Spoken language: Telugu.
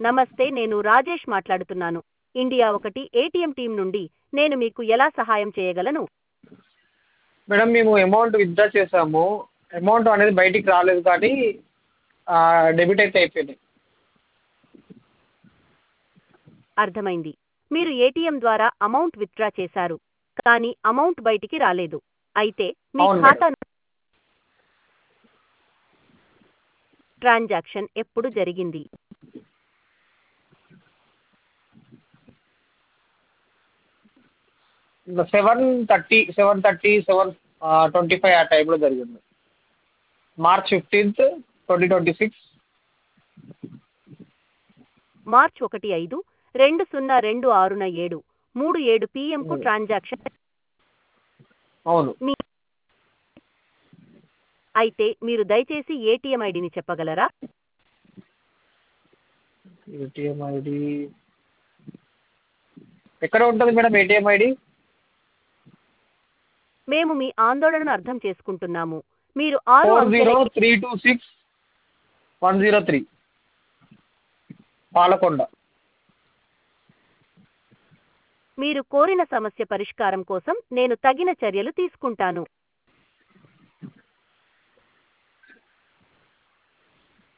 నమస్తే నేను రాజేష్ మాట్లాడుతున్నాను ఇండియా ఒకటి ఏటీఎం టీం నుండి నేను మీకు ఎలా సహాయం చేయగలను మేడం మేము అమౌంట్ విత్డ్రా చేసాము అమౌంట్ అనేది బయటికి రాలేదు కానీ డెబిట్ అయితే అయిపోయింది అర్థమైంది మీరు ఏటీఎం ద్వారా అమౌంట్ విత్డ్రా చేశారు కానీ అమౌంట్ బయటికి రాలేదు అయితే మీ అవును ఖాతా ట్రాన్సాక్షన్ ఎప్పుడు జరిగింది seven thirty seven thirty seven twenty five ఆ టైంలో జరిగింది March fifteenth twenty twenty six March ఒకటి ఐదు రెండు సున్నా రెండు ఆరున ఏడు మూడు ఏడు పిఎంకు Hmm. ట్రాన్సాక్షన్ అవును మీ అయితే మీరు దయచేసి ఏటీఎం ఐడిని చెప్పగలరా ఏటీఎం ఐడి ఎక్కడ ఉంటుంది మేడం ఏటీఎం ఐడి మేము మీ ఆందోళనను అర్థం చేసుకుంటున్నాము మీరు ఆరు ఫోర్ అంకెల zero three two six one zero three Palakonda మీరు కోరిన సమస్య పరిష్కారం కోసం నేను తగిన చర్యలు తీసుకుంటాను